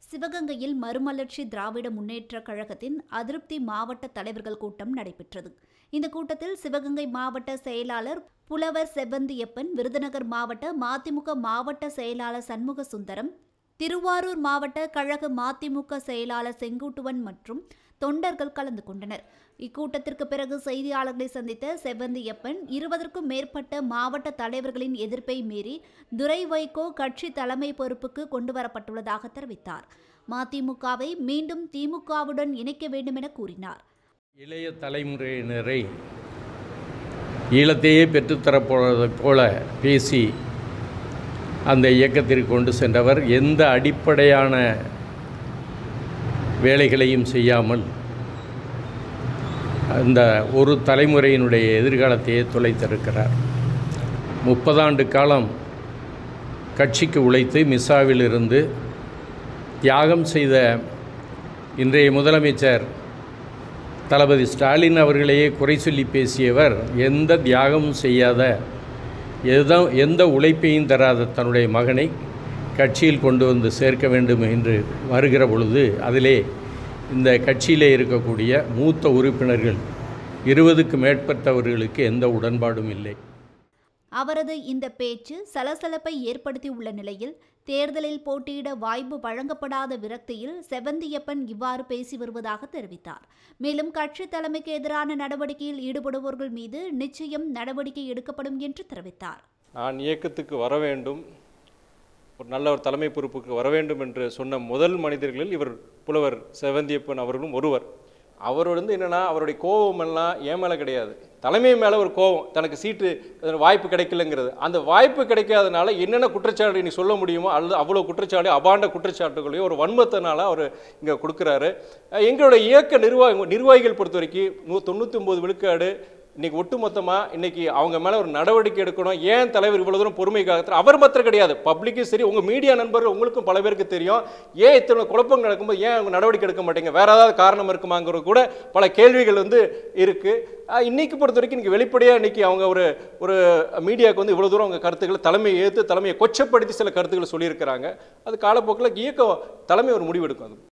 சிவகங்கையில் மறுமலர்ச்சி திராவிட முன்னேற்றக் கழகத்தின் அதிருப்தி மாவட்ட தலைவர்கள் கூட்டம் நடைபெற்றது இந்த கூட்டத்தில் சிவகங்கை மாவட்ட செயலாளர் புலவர் செவ்வந்தியப்பன் விருதுநகர் மாவட்ட மதிமுக மாவட்ட செயலாளர் சண்முக சுந்தரம் திருவாரூர் மாவட்ட கழக மதிமுக செயலாளர் செங்குட்டுவன் மற்றும் தொண்டர்கள் கலந்து கொண்டனர் இக்கூட்டத்திற்கு பிறகு செய்தியாளர்களை சந்தித்த செவ்வந்தியப்பன் இருபதற்கும் மேற்பட்ட மாவட்ட தலைவர்களின் எதிர்ப்பை மீறி துரை வைகோ கட்சி தலைமை பொறுப்புக்கு கொண்டுவரப்பட்டுள்ளதாக தெரிவித்தார் மதிமுகவை மீண்டும் திமுகவுடன் இணைக்க வேண்டும் என கூறினார் இளைய தலைமுறையினரை ஈழத்தையே பெற்றுத்தரப்போவதைப் போல பேசி அந்த இயக்கத்திற்கு கொண்டு சென்றவர் எந்த அடிப்படையான வேலைகளையும் செய்யாமல் அந்த ஒரு தலைமுறையினுடைய எதிர்காலத்தையே தொலைத்திருக்கிறார் முப்பதாண்டு காலம் கட்சிக்கு உழைத்து மிஸ்ஸாவிலிருந்து தியாகம் செய்த இன்றைய முதலமைச்சர் தளபதி ஸ்டாலின் அவர்களையே குறை சொல்லி பேசியவர் எந்த தியாகமும் செய்யாத எத எந்த உழைப்பையும் தராத தன்னுடைய மகனை கட்சியில் கொண்டு வந்து சேர்க்க வேண்டும் என்று வருகிற பொழுது அதிலே இந்த கட்சியிலே இருக்கக்கூடிய மூத்த உறுப்பினர்கள் இருபதுக்கு மேற்பட்டவர்களுக்கு எந்த உடன்பாடும் இல்லை அவரது இந்த பேச்சு சலசலப்பை ஏற்படுத்தியுள்ள நிலையில் தேர்தலில் போட்டியிட வாய்ப்பு வழங்கப்படாத விரக்தியில் செவந்தியப்பன் இவ்வாறு பேசி வருவதாக தெரிவித்தார் மேலும் கட்சி தலைமைக்கு எதிரான நடவடிக்கையில் ஈடுபடுவோர்கள் மீது நிச்சயம் நடவடிக்கை எடுக்கப்படும் என்று தெரிவித்தார் நான் இயக்கத்துக்கு வர வேண்டும் ஒரு நல்ல ஒரு தலைமை பொறுப்புக்கு வர வேண்டும் என்று சொன்ன முதல் மனிதர்களில் இவர் புலவர் செவந்தியப்பன் அவர்களும் ஒருவர் அவர் வந்து என்னன்னா அவருடைய கோபம் எல்லாம் என் மேலே கிடையாது தலைமை மேலே ஒரு கோபம் தனக்கு சீட்டு அதற்கு வாய்ப்பு கிடைக்கலங்கிறது அந்த வாய்ப்பு கிடைக்காதனால என்னென்ன குற்றச்சாட்டு நீ சொல்ல முடியுமோ அல்லது அவ்வளோ குற்றச்சாட்டு அபாண்ட குற்றச்சாட்டுகளையும் ஒரு வன்மத்தினால அவர் இங்கே கொடுக்குறாரு அஹ் எங்களுடைய இயக்க நிர்வாக நிர்வாகிகள் பொறுத்த வரைக்கும் நூ தொண்ணூற்றி ஒம்பது விழுக்காடு இன்னைக்கு ஒட்டுமொத்தமாக இன்னைக்கு அவங்க மேலே ஒரு நடவடிக்கை எடுக்கணும் ஏன் தலைவர் இவ்வளோ தூரம் பொறுமை காத்துறார் அவர் மாத்திரம் கிடையாது பப்ளிக்கும் சரி உங்கள் மீடியா நண்பர்கள் உங்களுக்கும் பல பேருக்கு தெரியும் ஏன் இத்தனை குழப்பம் நடக்கும்போது ஏன் அவங்க நடவடிக்கை எடுக்க மாட்டீங்க வேற ஏதாவது காரணம் இருக்குமாங்கிறது கூட பல கேள்விகள் வந்து இருக்கு அஹ் இன்னைக்கு பொறுத்த வரைக்கும் இன்னைக்கு வெளிப்படையாக இன்னைக்கு அவங்க ஒரு ஒரு மீடியாவுக்கு வந்து இவ்வளோ தூரம் அவங்க கருத்துக்களை தலைமையை ஏற்று தலைமையை கொச்சப்படுத்தி சில கருத்துக்களை சொல்லியிருக்கிறாங்க அது காலப்போக்கில் இயக்கம் தலைமை ஒரு முடிவெடுக்கும் அது